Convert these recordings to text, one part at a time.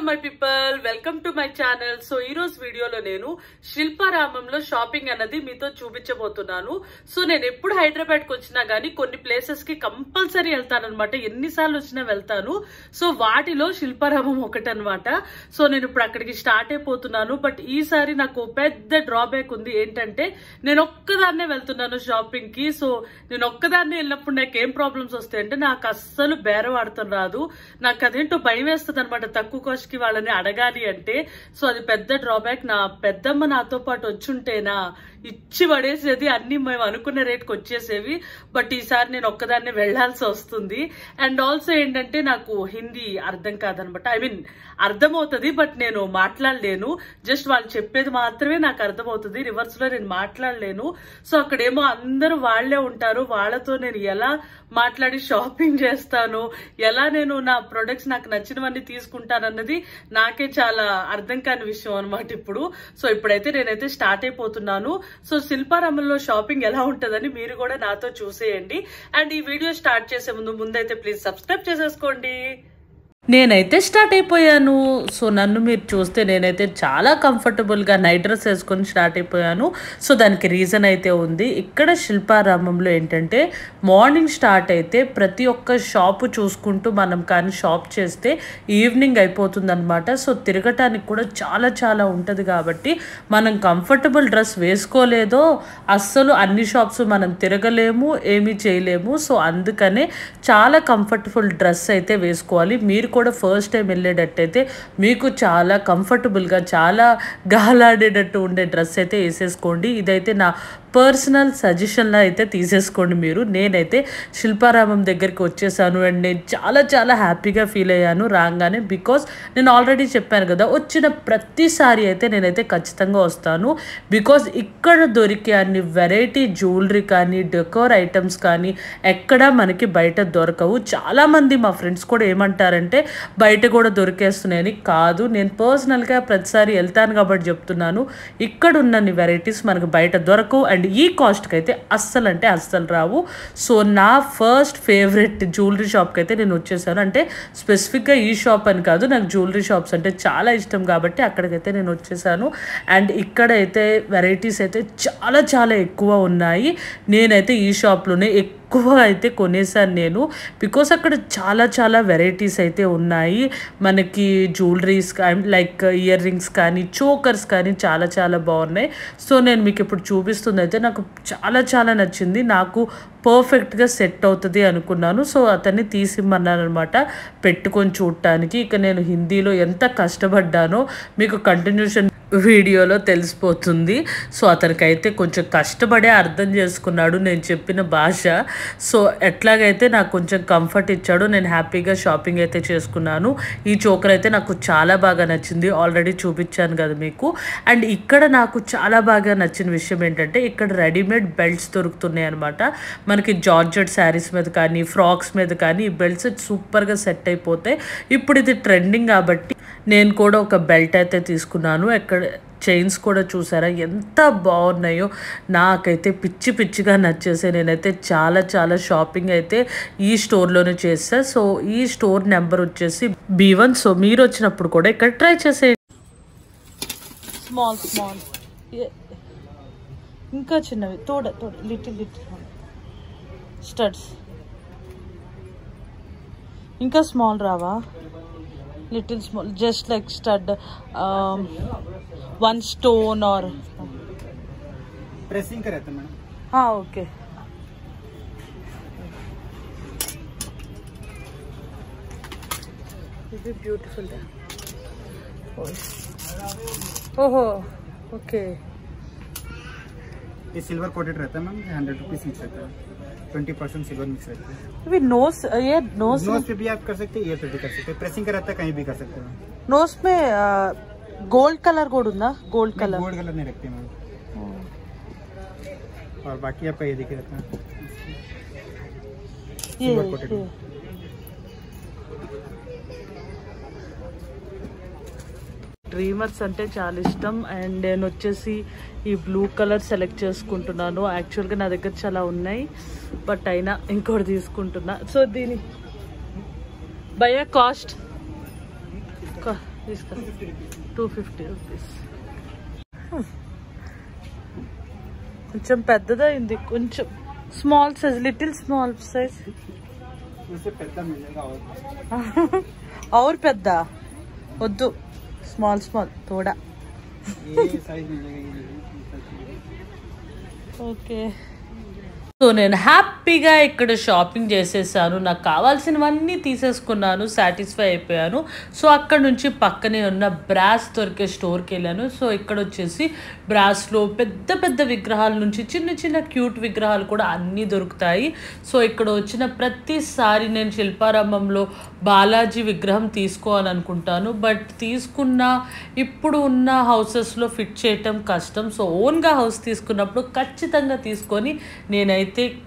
My people welcome to my channel so ఈ రోజు వీడియోలో నేను శిల్పారామంలో షాపింగ్ అన్నది మీతో చూపించబోతున్నాను సో నేను ఎప్పుడు హైదరాబాద్ కి వచ్చినా గానీ కొన్ని ప్లేసెస్ కి కంపల్సరీ వెళ్తాను అనమాట ఎన్నిసార్లు వచ్చినా వెళ్తాను సో వాటిలో శిల్పారామం ఒకటి అనమాట సో నేను ఇప్పుడు అక్కడికి స్టార్ట్ అయిపోతున్నాను బట్ ఈసారి నాకు పెద్ద డ్రాబ్యాక్ ఉంది ఏంటంటే నేను ఒక్కదాన్నే వెళ్తున్నాను షాపింగ్ కి సో నేను ఒక్కదాన్నే వెళ్ళినప్పుడు నాకు ఏం ప్రాబ్లమ్స్ వస్తాయంటే నాకు అస్సలు బేరం ఆడతాం రాదు నాకు అదేంటో భయం వేస్తుంది అనమాట తక్కువ కాస్ట్ కి వాళ్ళని అడగాలి అంటే సో అది పెద్ద డ్రాబ్యాక్ నా పెద్దమ్మ నాతో పాటు వచ్చుంటేనా ఇచ్చి పడేసేది అన్ని మేము అనుకున్న రేట్కి వచ్చేసేవి బట్ ఈసారి నేను ఒక్కదాన్నే వెళ్లాల్సి వస్తుంది అండ్ ఆల్సో ఏంటంటే నాకు హిందీ అర్థం కాదనమాట ఐ మీన్ అర్థమవుతుంది బట్ నేను మాట్లాడలేను జస్ట్ వాళ్ళు చెప్పేది మాత్రమే నాకు అర్థమవుతుంది రివర్స్ లో నేను మాట్లాడలేను సో అక్కడేమో అందరూ వాళ్లే ఉంటారు వాళ్ళతో నేను ఎలా మాట్లాడి షాపింగ్ చేస్తాను ఎలా నేను నా ప్రొడక్ట్స్ నాకు నచ్చినవన్నీ తీసుకుంటానన్నది నాకే చాలా అర్థం కాని విషయం అనమాట ఇప్పుడు సో ఇప్పుడైతే నేనైతే స్టార్ట్ అయిపోతున్నాను సో శిల్పారామంలో షాపింగ్ ఎలా ఉంటుందని మీరు కూడా నాతో చూసేయండి అండ్ ఈ వీడియో స్టార్ట్ చేసే ముందు ముందైతే ప్లీజ్ సబ్స్క్రైబ్ చేసేసుకోండి నేనైతే స్టార్ట్ అయిపోయాను సో నన్ను మీరు చూస్తే నేనైతే చాలా కంఫర్టబుల్గా నైట్ డ్రెస్ వేసుకొని స్టార్ట్ అయిపోయాను సో దానికి రీజన్ అయితే ఉంది ఇక్కడ శిల్పారామంలో ఏంటంటే మార్నింగ్ స్టార్ట్ అయితే ప్రతి ఒక్క షాపు చూసుకుంటూ మనం కానీ షాప్ చేస్తే ఈవినింగ్ అయిపోతుంది అనమాట సో తిరగటానికి కూడా చాలా చాలా ఉంటుంది కాబట్టి మనం కంఫర్టబుల్ డ్రెస్ వేసుకోలేదో అస్సలు అన్ని షాప్స్ మనం తిరగలేము ఏమీ చేయలేము సో అందుకనే చాలా కంఫర్టబుల్ డ్రెస్ అయితే వేసుకోవాలి మీరు కూడా ఫస్ట్ టైం వెళ్ళేటట్టయితే మీకు చాలా కంఫర్టబుల్గా చాలా గాలాడేటట్టు ఉండే డ్రెస్ అయితే వేసేసుకోండి ఇదైతే నా పర్సనల్ సజెషన్లో అయితే తీసేసుకోండి మీరు నేనైతే శిల్పారామం దగ్గరికి వచ్చేసాను అండ్ నేను చాలా చాలా హ్యాపీగా ఫీల్ అయ్యాను రాగానే బికాస్ నేను ఆల్రెడీ చెప్పాను కదా వచ్చిన ప్రతిసారి అయితే నేనైతే ఖచ్చితంగా వస్తాను బికాస్ ఇక్కడ దొరికే అన్ని వెరైటీ జ్యువెలరీ కానీ డెకోర్ ఐటమ్స్ కానీ ఎక్కడా మనకి బయట దొరకవు చాలామంది మా ఫ్రెండ్స్ కూడా ఏమంటారంటే బయట కూడా దొరికేస్తున్నాయని కాదు నేను పర్సనల్గా ప్రతిసారి వెళ్తాను కాబట్టి చెప్తున్నాను ఇక్కడ ఉన్నన్ని వెరైటీస్ మనకు బయట దొరకవు అండ్ ఈ కాస్ట్కి అయితే అస్సలు అంటే అస్సలు రావు సో నా ఫస్ట్ ఫేవరెట్ జ్యువెలరీ షాప్కి అయితే నేను వచ్చేసాను అంటే స్పెసిఫిక్గా ఈ షాప్ అని కాదు నాకు జ్యువెలరీ షాప్స్ అంటే చాలా ఇష్టం కాబట్టి అక్కడికైతే నేను వచ్చేసాను అండ్ ఇక్కడైతే వెరైటీస్ అయితే చాలా చాలా ఎక్కువ ఉన్నాయి నేనైతే ఈ షాప్లోనే ఎక్కువ ఎక్కువ అయితే కొనేసాను నేను బికాస్ అక్కడ చాలా చాలా వెరైటీస్ అయితే ఉన్నాయి మనకి జ్యువెలరీస్ లైక్ ఇయర్ రింగ్స్ కానీ చోకర్స్ కానీ చాలా చాలా బాగున్నాయి సో నేను మీకు ఇప్పుడు చూపిస్తుంది అయితే నాకు చాలా చాలా నచ్చింది నాకు పర్ఫెక్ట్గా సెట్ అవుతుంది అనుకున్నాను సో అతన్ని తీసిమ్మన్నాను అనమాట పెట్టుకొని చూడటానికి ఇక నేను హిందీలో ఎంత కష్టపడ్డానో మీకు కంటిన్యూషన్ వీడియోలో తెలిసిపోతుంది సో అతనికైతే కొంచెం కష్టపడే అర్థం చేసుకున్నాడు నేను చెప్పిన భాష సో ఎట్లాగైతే నాకు కొంచెం కంఫర్ట్ ఇచ్చాడు నేను హ్యాపీగా షాపింగ్ అయితే చేసుకున్నాను ఈ చోకర్ అయితే నాకు చాలా బాగా నచ్చింది ఆల్రెడీ చూపించాను కదా మీకు అండ్ ఇక్కడ నాకు చాలా బాగా నచ్చిన విషయం ఏంటంటే ఇక్కడ రెడీమేడ్ బెల్ట్స్ దొరుకుతున్నాయి అనమాట మనకి జార్జెట్ శారీస్ మీద కానీ ఫ్రాక్స్ మీద కానీ ఈ బెల్ట్స్ సూపర్గా సెట్ అయిపోతాయి ఇప్పుడు ఇది ట్రెండింగ్ కాబట్టి నేను కూడా ఒక బెల్ట్ అయితే తీసుకున్నాను ఎక్కడ చైన్స్ కూడా చూసారా ఎంత బాగున్నాయో నాకైతే పిచ్చి పిచ్చిగా నచ్చేసే నేనైతే చాలా చాలా షాపింగ్ అయితే ఈ స్టోర్లోనే చేసా సో ఈ స్టోర్ నెంబర్ వచ్చేసి బీ వన్ సో మీరు వచ్చినప్పుడు కూడా ఇక్కడ ట్రై చేసేయండి స్మాల్ స్మాల్ ఇంకా చిన్నవి తోడ తోడ లిటిల్ లిటిల్ స్టడ్స్ ఇంకా స్మాల్ రావా little small just like stud one stone or pressing का रहता है मैडम ఓకే ఇది బ్యూటిఫుల్ ఓహో ఓకే ये सिल्वर कोटेड रहता है मैम हंड्रेड रुपीज मिक्स रहता है ट्वेंटी परसेंट सिल्वर मिक्स रहता है ఇవి నోస్ ఏ నోస్ नोज पे भी आप कर सकते हैं ईयर पे भी कर सकते हैं प्रेसिंग का रहता है कहीं भी कर सकते हैं నోస్ మే గోల్డ్ కలర్ కూడా ఉందా గోల్డ్ కలర్ गोल्ड कलर नहीं रखते मैम और बाकी आपका ये देखिए रहता है Silver coated. డ్రీమర్స్ అంటే చాలా ఇష్టం అండ్ నేను వచ్చేసి ఈ బ్లూ కలర్ సెలెక్ట్ చేసుకుంటున్నాను యాక్చువల్గా నా దగ్గర చాలా ఉన్నాయి బట్ అయినా ఇంకోటి తీసుకుంటున్నా సో దీని భయ కాస్ట్ తీసుకో టూ ఫిఫ్టీ రూపీస్ కొంచెం పెద్దదైంది కొంచెం small size little small size इससे పెద్ద మిలేगा और और పెద్ద వద్దు స్మాల్ స్మాల్ తోడా ये साइज मिलेगा ये ఓకే సో నేను హ్యాపీగా ఇక్కడ షాపింగ్ చేసేసాను నాకు కావాల్సినవన్నీ తీసేసుకున్నాను సాటిస్ఫై అయిపోయాను సో అక్కడ నుంచి పక్కనే ఉన్న బ్రాస్ దొరికే స్టోర్కి వెళ్ళాను సో ఇక్కడ వచ్చేసి బ్రాస్లో పెద్ద పెద్ద విగ్రహాల నుంచి చిన్న చిన్న క్యూట్ విగ్రహాలు కూడా అన్నీ దొరుకుతాయి సో ఇక్కడ వచ్చిన ప్రతిసారి నేను శిల్పారామంలో బాలాజీ విగ్రహం తీసుకోవాలనుకుంటాను బట్ తీసుకున్న ఇప్పుడు ఉన్న హౌసెస్లో ఫిట్ చేయటం కష్టం సో ఓన్గా హౌస్ తీసుకున్నప్పుడు ఖచ్చితంగా తీసుకొని నేనైతే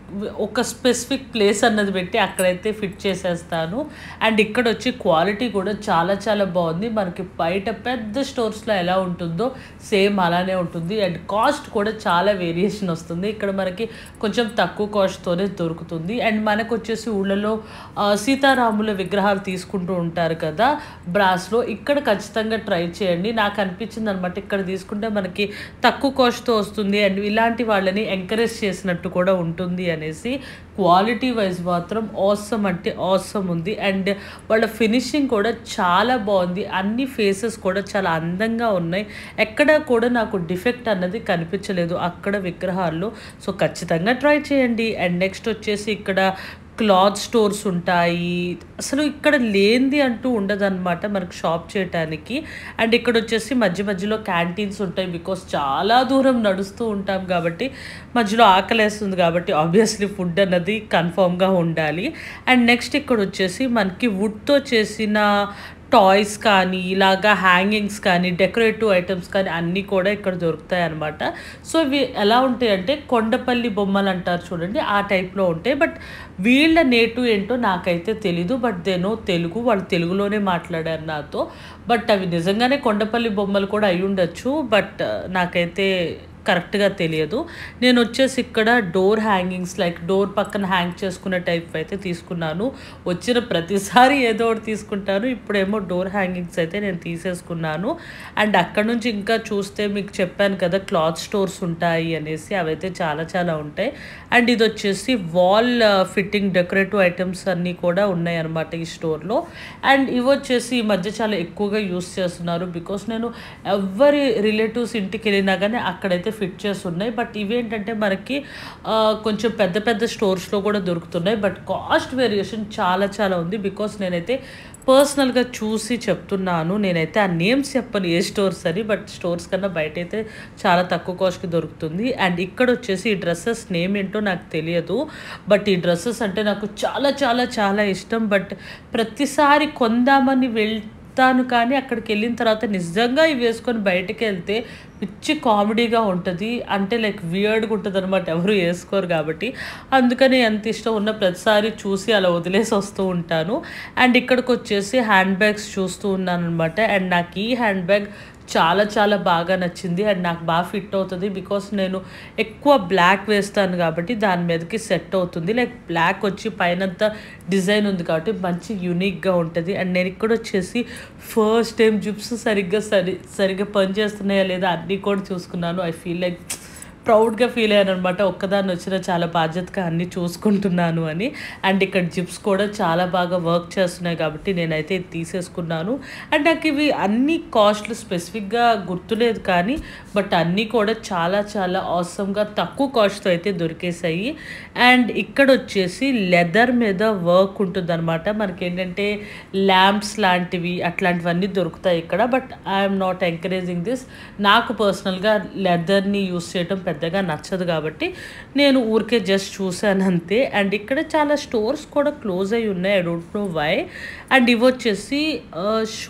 ఒక స్పెసిఫిక్ ప్లేస్ అన్నది పెట్టి అక్కడైతే ఫిట్ చేసేస్తాను అండ్ ఇక్కడ వచ్చి క్వాలిటీ కూడా చాలా చాలా బాగుంది మనకి బయట పెద్ద స్టోర్స్లో ఎలా ఉంటుందో సేమ్ అలానే ఉంటుంది అండ్ కాస్ట్ కూడా చాలా వేరియేషన్ వస్తుంది ఇక్కడ మనకి కొంచెం తక్కువ కాస్ట్తోనే దొరుకుతుంది అండ్ మనకు వచ్చేసి ఊళ్ళలో ఆ, సీతారాముల విగ్రహాలు తీసుకుంటూ ఉంటారు కదా బ్రాస్లో ఇక్కడ ఖచ్చితంగా ట్రై చేయండి నాకు అనిపించింది అనమాట ఇక్కడ తీసుకుంటే మనకి తక్కువ కాస్ట్తో వస్తుంది అండ్ ఇలాంటి వాళ్ళని ఎంకరేజ్ చేసినట్టు కూడా ఉంటుంది అనేసి క్వాలిటీ వైజ్ మాత్రం ఆసమ్ అంటే ఆసమ్ ఉంది అండ్ వాళ్ళ ఫినిషింగ్ కూడా చాలా బాగుంది అన్ని ఫేసెస్ కూడా చాలా అందంగా ఉన్నాయి ఎక్కడ కూడా నాకు డిఫెక్ట్ అన్నది కనిపించలేదు అక్కడ విగ్రహాల్లో సో ఖచ్చితంగా ట్రై చేయండి అండ్ నెక్స్ట్ వచ్చేసి ఇక్కడ క్లాత్ స్టోర్స్ ఉంటాయి అసలు ఇక్కడ లేనిది అంటూ ఉండదన్నమాట మనకు షాప్ చేయటానికి అండ్ ఇక్కడ వచ్చేసి మధ్య మధ్యలో క్యాంటీన్స్ ఉంటాయి బికాస్ చాలా దూరం నడుస్తూ ఉంటాం కాబట్టి మధ్యలో ఆకలేస్తుంది కాబట్టి ఆబ్వియస్లీ ఫుడ్ అన్నది కన్ఫామ్గా ఉండాలి అండ్ నెక్స్ట్ ఇక్కడ వచ్చేసి మనకి వుడ్తో చేసిన టాయ్స్ కానీ ఇలాగా హ్యాంగింగ్స్ కానీ డెకరేటివ్ ఐటమ్స్ కానీ అన్నీ కూడా ఇక్కడ దొరుకుతాయి అనమాట సో ఇవి ఎలా ఉంటాయి అంటే కొండపల్లి బొమ్మలు అంటారు చూడండి ఆ టైప్లో ఉంటాయి బట్ వీళ్ళ నేటు ఏంటో నాకైతే తెలీదు బట్ దేనో తెలుగు వాళ్ళు తెలుగులోనే మాట్లాడారు నాతో బట్ అవి నిజంగానే కొండపల్లి బొమ్మలు కూడా అయి ఉండొచ్చు బట్ నాకైతే కరెక్ట్గా తెలియదు నేను వచ్చేసి ఇక్కడ డోర్ హ్యాంగింగ్స్ లైక్ డోర్ పక్కన హ్యాంగ్ చేసుకునే టైప్ అయితే తీసుకున్నాను వచ్చిన ప్రతిసారి ఏదో ఒకటి తీసుకుంటాను ఇప్పుడేమో డోర్ హ్యాంగింగ్స్ అయితే నేను తీసేసుకున్నాను అండ్ అక్కడ నుంచి ఇంకా చూస్తే మీకు చెప్పాను కదా క్లాత్ స్టోర్స్ ఉంటాయి అనేసి అవైతే చాలా చాలా ఉంటాయి అండ్ ఇది వచ్చేసి వాల్ ఫిట్టింగ్ డెకరేటివ్ ఐటమ్స్ అన్నీ కూడా ఉన్నాయి అనమాట ఈ స్టోర్లో అండ్ ఇవి వచ్చేసి ఈ మధ్య చాలా ఎక్కువగా యూస్ చేస్తున్నారు బికాస్ నేను ఎవరి రిలేటివ్స్ ఇంటికి వెళ్ళినా కానీ అక్కడైతే ఫిట్ చేసి ఉన్నాయి బట్ ఇవేంటంటే మనకి ఆ, కొంచెం పెద్ద పెద్ద స్టోర్స్లో కూడా దొరుకుతున్నాయి బట్ కాస్ట్ వేరియేషన్ చాలా చాలా ఉంది బికాస్ నేనైతే పర్సనల్గా చూసి చెప్తున్నాను నేనైతే ఆ నేమ్స్ చెప్పను ఏ స్టోర్స్ అని బట్ స్టోర్స్ కన్నా బయట అయితే చాలా తక్కువ కాస్ట్కి దొరుకుతుంది అండ్ ఇక్కడ వచ్చేసి ఈ డ్రెస్సెస్ నేమ్ ఏంటో నాకు తెలియదు బట్ ఈ డ్రెస్సెస్ అంటే నాకు చాలా చాలా చాలా ఇష్టం బట్ ప్రతిసారి కొందామని వెళ్తాను కానీ అక్కడికి వెళ్ళిన తర్వాత నిజంగా ఇవి వేసుకొని బయటకు వెళ్తే పిచ్చి కామెడీగా ఉంటుంది అంటే లైక్ వియర్డ్గా ఉంటుంది అనమాట ఎవరు వేసుకోరు కాబట్టి అందుకని ఎంత ఇష్టం ఉన్న ప్రతిసారి చూసి అలా వదిలేసి వస్తూ ఉంటాను అండ్ ఇక్కడికి వచ్చేసి హ్యాండ్ బ్యాగ్స్ చూస్తూ ఉన్నాను అనమాట అండ్ నాకు ఈ హ్యాండ్ బ్యాగ్ చాలా చాలా బాగా నచ్చింది అండ్ నాకు బాగా ఫిట్ అవుతుంది బికాస్ నేను ఎక్కువ బ్లాక్ వేస్తాను కాబట్టి దాని మీదకి సెట్ అవుతుంది లైక్ బ్లాక్ వచ్చి పైనంతా డిజైన్ ఉంది కాబట్టి మంచి యూనిక్గా ఉంటుంది అండ్ నేను ఇక్కడ వచ్చేసి ఫస్ట్ టైం జిప్స్ సరిగ్గా సరి సరిగ్గా పనిచేస్తున్నాయా లేదా అన్నీ కూడా చూసుకున్నాను ఐ ఫీల్ లైక్ ప్రౌడ్గా ఫీల్ అయ్యాను అనమాట ఒక్కదాన్ని వచ్చిన చాలా బాధ్యతగా అన్నీ చూసుకుంటున్నాను అని అండ్ ఇక్కడ జిప్స్ కూడా చాలా బాగా వర్క్ చేస్తున్నాయి కాబట్టి నేనైతే ఇది తీసేసుకున్నాను అండ్ నాకు ఇవి అన్ని కాస్ట్లు స్పెసిఫిక్గా గుర్తులేదు కానీ బట్ అన్నీ కూడా చాలా చాలా అవసరంగా తక్కువ కాస్ట్తో అయితే దొరికేసాయి అండ్ ఇక్కడ వచ్చేసి లెదర్ మీద వర్క్ ఉంటుంది అనమాట మనకి ఏంటంటే ల్యాంప్స్ లాంటివి అట్లాంటివన్నీ దొరుకుతాయి ఇక్కడ but I'm not encouraging this నాకు పర్సనల్గా లెదర్ని యూస్ చేయడం పెద్దగా నచ్చదు కాబట్టి నేను ఊరికే జస్ట్ చూశాను అంతే అండ్ ఇక్కడ చాలా స్టోర్స్ కూడా క్లోజ్ అయి ఉన్నాయి I don't know why and ఇవి వచ్చేసి ఆ,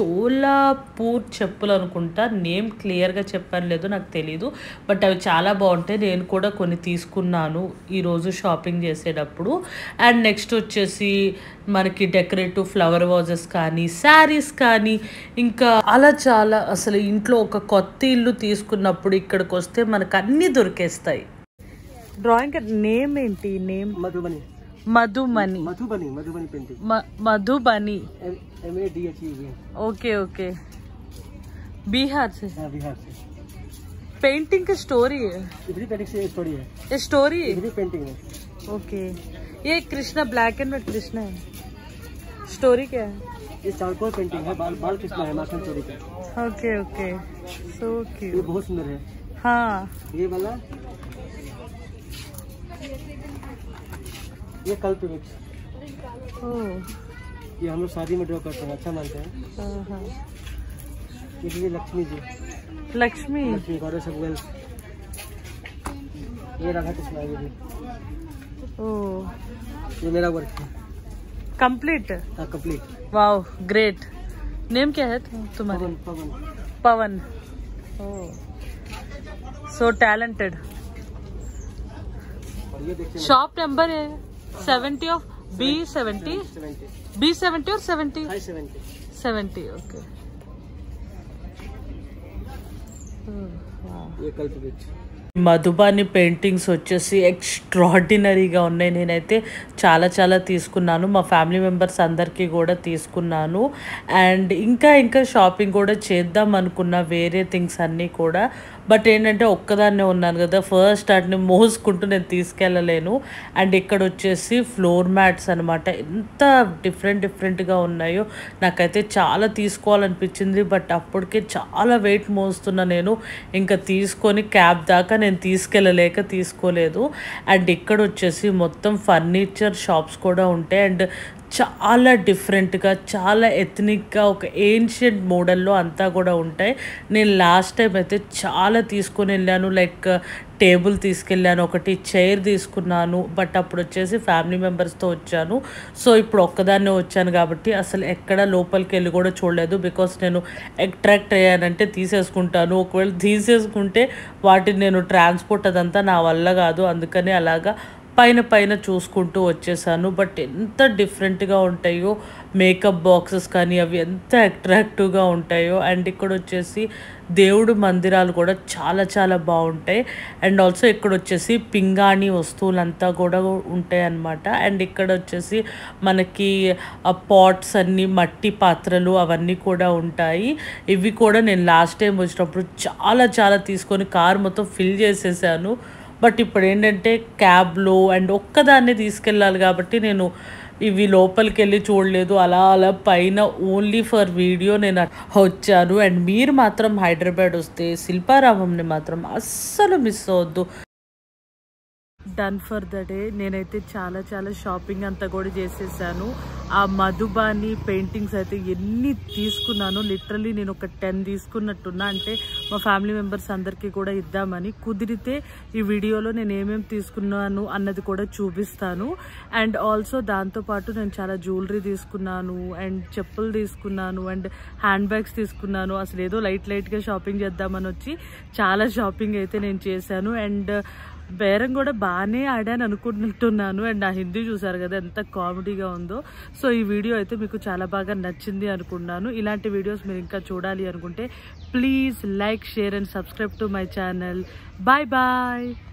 షోలాపూర్ చెప్పులు అనుకుంటా నేమ్ క్లియర్గా చెప్పాను లేదో నాకు తెలీదు బట్ అవి చాలా బాగుంటాయి నేను కూడా కొన్ని తీసుకున్నాను ఈరోజు షాపింగ్ చేసేటప్పుడు అండ్ నెక్స్ట్ వచ్చేసి మనకి డెకరేటివ్ ఫ్లవర్ వాజెస్ కానీ శారీస్ కానీ ఇంకా అలా చాలా అసలు ఇంట్లో ఒక కొత్త ఇల్లు తీసుకున్నప్పుడు ఇక్కడికి వస్తే మనకు అన్నీ దొరికేస్తాయి డ్రాయింగ్ నేమ్ ఏంటి నేమ్ मधुबनी मधुमनी मधुबनी मधुबनी पेंटिंग म- Madhubani M A D H U okay okay Bihar से हाँ बिहार से पेंटिंग की स्टोरी है इधरी पेंटिंग से स्टोरी है ये स्टोरी इधरी पेंटिंग है ओके ये Krishna black and white Krishna है स्टोरी क्या है ये चारकोल पेंटिंग है बाल बाल कृष्णा है माखन चोरी का ओके ओके सो ये क्यूट बहुत सुंदर है हाँ ये वाला ये कल्प वृक्ष ओ ये हम लोग शादी में ड्रॉ करते हैं अच्छा मानते हैं हाँ, हाँ। ये ये Lakshmi ji Lakshmi Lakshmi goddess of wealth ये राधा कृष्णा ये भी ओ ये मेरा वर्क है कंप्लीट हाँ कंप्लीट वाओ ग्रेट नेम क्या है तुम- तुम्हारा पवन पवन पवन सो टैलेंटेड और ये देखिए शॉप नंबर है seventy of B seventy seventy B seventy और seventy five seventy seventy okay ये कल्प वृक्ष మధుబాని పెయింటింగ్స్ వచ్చేసి ఎక్స్ట్రాడినరీగా ఉన్నాయి నేనైతే చాలా చాలా తీసుకున్నాను మా ఫ్యామిలీ మెంబర్స్ అందరికీ కూడా తీసుకున్నాను అండ్ ఇంకా ఇంకా షాపింగ్ కూడా చేద్దాం అనుకున్న వేరే థింగ్స్ అన్నీ కూడా బట్ ఏంటంటే ఒక్కదాన్నే ఉన్నాను కదా ఫస్ట్ వాటిని మోసుకుంటూ నేను తీసుకెళ్ళలేను అండ్ ఇక్కడ వచ్చేసి ఫ్లోర్ మ్యాట్స్ అనమాట ఎంత డిఫరెంట్ డిఫరెంట్గా ఉన్నాయో నాకైతే చాలా తీసుకోవాలనిపించింది బట్ అప్పటికే చాలా వెయిట్ మోస్తున్నా నేను ఇంకా తీసుకొని క్యాబ్ దాకా నేను తీసుకెళ్ళలేక తీసుకోలేదు అండ్ ఇక్కడ వచ్చేసి మొత్తం ఫర్నిచర్ షాప్స్ కూడా ఉంటాయి అండ్ చాలా డిఫరెంట్గా చాలా ఎథనిక్గా ఒక ఏన్షియంట్ మోడల్లో అంతా కూడా ఉంటాయి నేను లాస్ట్ టైం అయితే చాలా తీసుకొని వెళ్ళాను లైక్ టేబుల్ తీసుకెళ్ళాను ఒకటి చైర్ తీసుకున్నాను బట్ అప్పుడు వచ్చేసి ఫ్యామిలీ మెంబర్స్తో వచ్చాను సో ఇప్పుడు ఒక్కదాన్నే వచ్చాను కాబట్టి అసలు ఎక్కడ లోపలికి వెళ్ళి కూడా చూడలేదు బికాస్ నేను అట్రాక్ట్ అయ్యానంటే తీసేసుకుంటాను ఒకవేళ తీసేసుకుంటే వాటిని నేను ట్రాన్స్పోర్ట్ అదంతా నా వల్ల కాదు అందుకని అలాగా పైన పైన చూసుకుంటూ వచ్చేసాను బట్ ఎంత డిఫరెంట్గా ఉంటాయో మేకప్ బాక్సెస్ కానీ అవి ఎంత అట్రాక్టివ్గా ఉంటాయో అండ్ ఇక్కడ వచ్చేసి దేవుడు మందిరాలు కూడా చాలా చాలా బాగుంటాయి అండ్ ఆల్సో ఇక్కడ వచ్చేసి పింగాణి వస్తువులంతా కూడా ఉంటాయి అన్నమాట అండ్ ఇక్కడ వచ్చేసి మనకి పాట్స్ అన్ని మట్టి పాత్రలు అవన్నీ కూడా ఉంటాయి ఇవి కూడా నేను లాస్ట్ టైం వచ్చినప్పుడు చాలా చాలా తీసుకొని కార్ మొత్తం ఫిల్ చేసేసాను బట్ ఇప్పుడు ఏంటంటే క్యాబ్లో అండ్ ఒక్కదాన్నే తీసుకెళ్ళాలి కాబట్టి నేను ఇవి లోపలికి వెళ్ళి చూడలేదు అలా అలా పైన ఓన్లీ ఫర్ వీడియో నేను వచ్చాను అండ్ మీరు మాత్రం హైదరాబాద్ వస్తే శిల్పారామంని మాత్రం అస్సలు మిస్ అవ్వద్దు డన్ ఫర్ ద డే నేనైతే చాలా చాలా షాపింగ్ అంతా కూడా చేసేసాను ఆ మధుబాని పెయింటింగ్స్ అయితే ఎన్ని తీసుకున్నాను లిటరలీ నేను ఒక టెన్ తీసుకున్నట్టున్నా అంటే మా ఫ్యామిలీ మెంబర్స్ అందరికీ కూడా ఇద్దామని కుదిరితే ఈ వీడియోలో నేను ఏమేమి తీసుకున్నాను అన్నది కూడా చూపిస్తాను అండ్ ఆల్సో దాంతోపాటు నేను చాలా జ్యువెలరీ తీసుకున్నాను అండ్ చెప్పులు తీసుకున్నాను అండ్ హ్యాండ్ బ్యాగ్స్ తీసుకున్నాను అసలు ఏదో లైట్ లైట్గా షాపింగ్ చేద్దామని వచ్చి చాలా షాపింగ్ అయితే నేను చేశాను అండ్ బేరం కూడా బాగానే ఆడాను అనుకుంటున్నాను అండ్ నా హిందీ చూసారు కదా ఎంత కామెడీగా ఉందో సో ఈ వీడియో అయితే మీకు చాలా బాగా నచ్చింది అనుకున్నాను ఇలాంటి వీడియోస్ మీరు ఇంకా చూడాలి అనుకుంటే please like share and subscribe to my channel bye bye